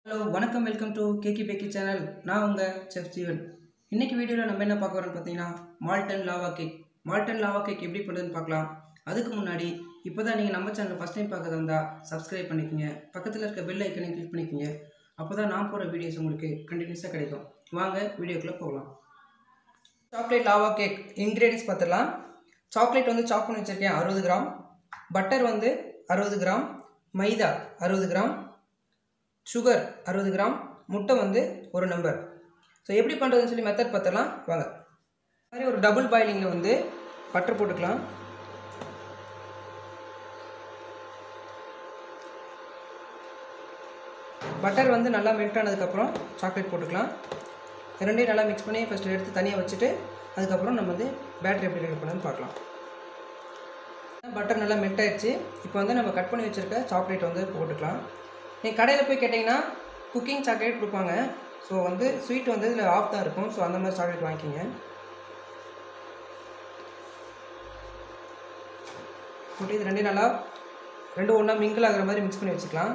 hello வணக்கம் welcome to cakey bakey channel நான் உங்கள் செஃப் ஜீவன் இன்னைக்கு வீடியோவில் நம்ம என்ன பார்க்க வரோம்னு பார்த்தீங்கன்னா molten lava cake molten lava cake எப்படி பண்ணுறதுன்னு பார்க்கலாம் அதுக்கு முன்னாடி இப்போ தான் நீங்கள் நம்ம சேனல் ஃபஸ்ட் டைம் பார்க்கறதா இருந்தால் சப்ஸ்கிரைப் பண்ணிக்கோங்க பக்கத்தில் இருக்க பெல் ஐக்கனை கிளிக் பண்ணிக்கோங்க அப்போ தான் நான் போகிற வீடியோஸ் உங்களுக்கு கண்டினியூஸாக கிடைக்கும் வாங்க வீடியோக்குள்ளே போகலாம் சாக்லேட் லாவா கேக் இன்க்ரீடியன்ஸ் பார்த்துடலாம் சாக்லேட் வந்து சாப் பண்ணி வச்சுருக்கேன் அறுபது கிராம் பட்டர் வந்து அறுபது கிராம் மைதா அறுபது கிராம் சுகர் அறுபது கிராம் முட்டை வந்து ஒரு நம்பர் ஸோ எப்படி பண்ணுறதுன்னு சொல்லி மெத்தட் பார்த்துடலாம் வாங்க இந்த மாதிரி ஒரு டபுள் பாயிலிங்கில் வந்து பட்டர் போட்டுக்கலாம் பட்டர் வந்து நல்லா மெல்ட் ஆனதுக்கப்புறம் சாக்லேட் போட்டுக்கலாம் ரெண்டையும் நல்லா மிக்ஸ் பண்ணி ஃபஸ்ட்டு எடுத்து தனியாக வச்சுட்டு அதுக்கப்புறம் நம்ம வந்து பேட்டரி எப்படி ரெடி பண்ணணும்னு பார்க்கலாம் பட்டர் நல்லா மெல்ட் ஆயிடுச்சு இப்போ வந்து நம்ம கட் பண்ணி வச்சுருக்க சாக்லேட் வந்து போட்டுக்கலாம் நீங்கள் கடையில் போய் கேட்டிங்கன்னா குக்கிங் சாக்லேட் கொடுப்பாங்க ஸோ வந்து ஸ்வீட் வந்து இதில் ஆஃப் தான் இருக்கும் ஸோ அந்த மாதிரி சாக்லேட் வாங்கிக்கிங்க போட்டு இது ரெண்டையும் நல்லா ரெண்டும் ஒன்றா மிங்கிள் ஆகிற மாதிரி மிக்ஸ் பண்ணி வச்சுக்கலாம்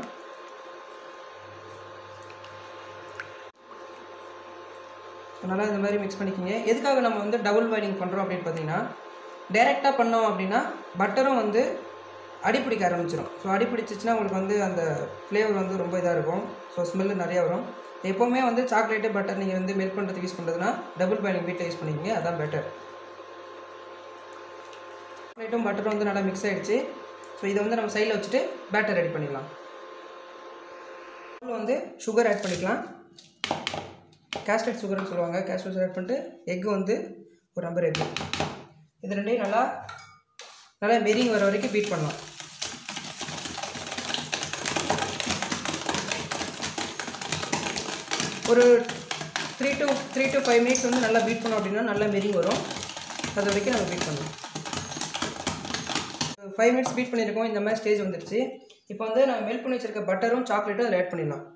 ஸோ நல்லா இந்த மாதிரி மிக்ஸ் பண்ணிக்கிங்க எதுக்காக நம்ம வந்து டபுள் பாயிலிங் பண்ணுறோம் அப்படின்னு பார்த்தீங்கன்னா டைரெக்டாக பண்ணோம் அப்படின்னா பட்டரும் வந்து அடிப்பிடிக்க ஆரம்பிச்சிடும் ஸோ அடிப்பிடிச்சிச்சுன்னா உங்களுக்கு வந்து அந்த ஃப்ளேவர் வந்து ரொம்ப இதாக இருக்கும் ஸோ ஸ்மெல்லு நிறையா வரும் எப்போவுமே வந்து சாக்லேட்டு பட்டர் நீங்கள் வந்து மெல்ட் பண்ணுறதுக்கு யூஸ் பண்ணுறதுனா டபுள் பாயிலிங் வீட்டில் யூஸ் பண்ணிக்கிங்க அதான் பெட்டர் சாக்லேட்டும் பட்டரும் வந்து நல்லா மிக்ஸ் ஆகிடுச்சு ஸோ இதை வந்து நம்ம சைடில் வச்சுட்டு பேட்டர் ரெடி பண்ணிடலாம் வந்து சுகர் ஆட் பண்ணிக்கலாம் கேஸ்டட் சுகர்னு சொல்லுவாங்க கேஸ்டட் சுகர் ஆட் பண்ணிட்டு எக்கு வந்து ஒரு நம்பர் எக்கு இது ரெண்டையும் நல்லா நல்லா மெரிங் வர வரைக்கும் பீட் பண்ணலாம் ஒரு three to three to five minutes வந்து நல்லா பீட் பண்ணோம் அப்படின்னா நல்லா மெரிங் வரும் அது வரைக்கும் நம்ம பீட் பண்ணலாம் ஃபைவ் மினிட்ஸ் பீட் பண்ணியிருக்கோம் இந்த மாதிரி ஸ்டேஜ் வந்துடுச்சு இப்போ வந்து நம்ம மெல்ட் பண்ணி வச்சிருக்க பட்டரும் சாக்லேட்டும் அதில் ஆட் பண்ணிடலாம்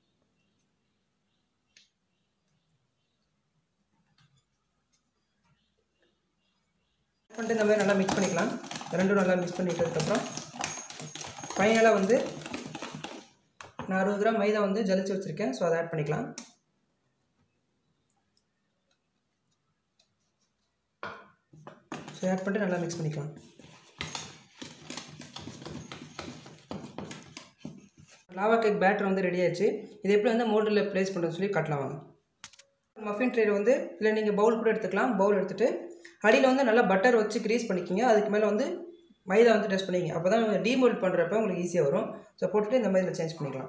பண்ணிட்டு இந்த மாதிரி நல்லா மிக்ஸ் பண்ணிக்கலாம் ரெண்டும் நல்லா மிக்ஸ் பண்ணிட்டதுக்கப்புறம் ஃபைனலாக வந்து நான் அறுபது கிராம் மைதா வந்து ஜலிச்சு வச்சுருக்கேன் ஸோ அதை ஆட் பண்ணிக்கலாம் ஸோ ஆட் பண்ணிட்டு நல்லா மிக்ஸ் பண்ணிக்கலாம் லாவா கேக் பேட்டர் வந்து ரெடி ஆயிடுச்சு இது எப்படி வந்து மோல்டில் ப்ளேஸ் பண்ணுறது சொல்லி காட்டலாம் வாங்க மஃபின் ட்ரேயில் வந்து இல்லை நீங்கள் பவுல் கூட எடுத்துக்கலாம் பவுல் எடுத்துகிட்டு அடியில் வந்து நல்லா பட்டர் வச்சு க்ரீஸ் பண்ணிக்கிங்க அதுக்கு மேலே வந்து மைதா வந்து டெஸ்ட் பண்ணிக்கிங்க அப்போ தான் டீமோல்ட் பண்ணுறப்ப உங்களுக்கு ஈஸியாக வரும் ஸோ போட்டுட்டு இந்த மாதிரி சேஞ்ச் பண்ணிக்கலாம்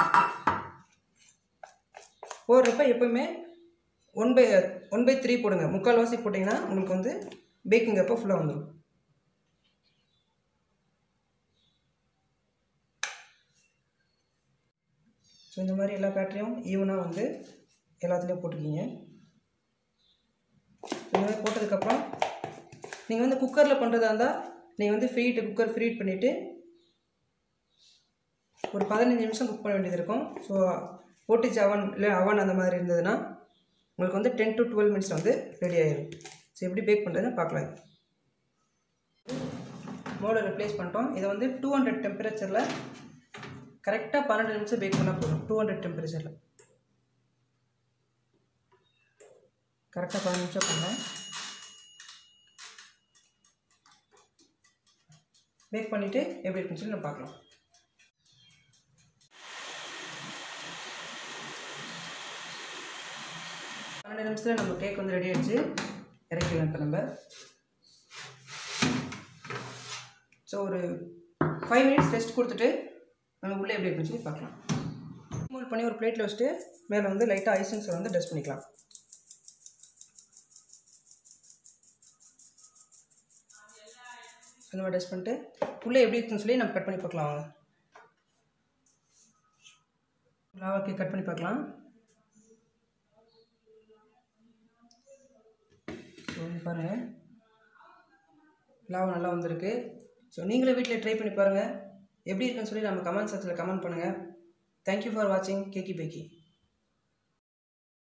போடுறப்ப எப்போவுமே one by one by three போடுங்க முக்கால் வாசி போட்டிங்கன்னா உங்களுக்கு வந்து பேக்கிங் அப்போ ஃபுல்லாக வந்துடும் ஸோ இந்த மாதிரி எல்லா பேட்டரியும் ஈவனாக வந்து எல்லாத்துலேயும் போட்டுக்கிங்க இந்த மாதிரி போட்டதுக்கப்புறம் நீங்கள் வந்து குக்கரில் பண்ணுறதா இருந்தால் நீங்கள் வந்து ஃப்ரீட்டு குக்கர் ஃப்ரீட் பண்ணிவிட்டு ஒரு பதினஞ்சு நிமிஷம் குக் பண்ண வேண்டியது இருக்கும் ஸோ ஓட்டிச்சு அவன் இல்லை அவன் அந்த மாதிரி இருந்ததுன்னா உங்களுக்கு வந்து டென் டு டுவெல் மினிட்ஸ் வந்து ரெடி ஆயிடும் ஸோ எப்படி பேக் பண்ணுறதுன்னு பார்க்கலாம் மோடை ரிப்ளேஸ் பண்ணிட்டோம் இதை வந்து டூ ஹண்ட்ரட் டெம்பரேச்சரில் கரெக்டாக பன்னெண்டு நிமிஷம் பேக் பண்ணால் போதும் டூ ஹண்ட்ரட் டெம்பரேச்சரில் கரெக்டாக பன்னெண்டு நிமிஷம் பண்ணேன் பேக் பண்ணிவிட்டு எப்படி இருக்குன்னு சொல்லி நம்ம பார்க்கலாம் பன்னெண்டு நிமிஷத்தில் நம்ம கேக் வந்து ரெடி ஆயிடுச்சு இறக்கிடலாம் இப்போ நம்ம ஸோ ஒரு ஃபைவ் மினிட்ஸ் ரெஸ்ட் கொடுத்துட்டு நம்ம உள்ளே எப்படி இருக்குன்னு சொல்லி பார்க்கலாம் மூல் பண்ணி ஒரு பிளேட்டில் வச்சுட்டு மேலே வந்து லைட்டாக ஐசன்ஸை வந்து டஸ்ட் பண்ணிக்கலாம் அந்த மாதிரி டஸ்ட் பண்ணிட்டு உள்ளே எப்படி இருக்குன்னு சொல்லி நம்ம கட் பண்ணி பார்க்கலாம் வாங்க லாவாக்கு கட் பண்ணி பார்க்கலாம் ஸோ பாருங்கள் லாவா நல்லா வந்திருக்கு ஸோ நீங்களும் வீட்டில் ட்ரை பண்ணி பாருங்கள் எப்படி இருக்குன்னு சொல்லி நம்ம கமெண்ட் செக்ஷனில் கமெண்ட் பண்ணுங்கள் தேங்க்யூ ஃபார் வாட்சிங் கேக்கி பேக்கி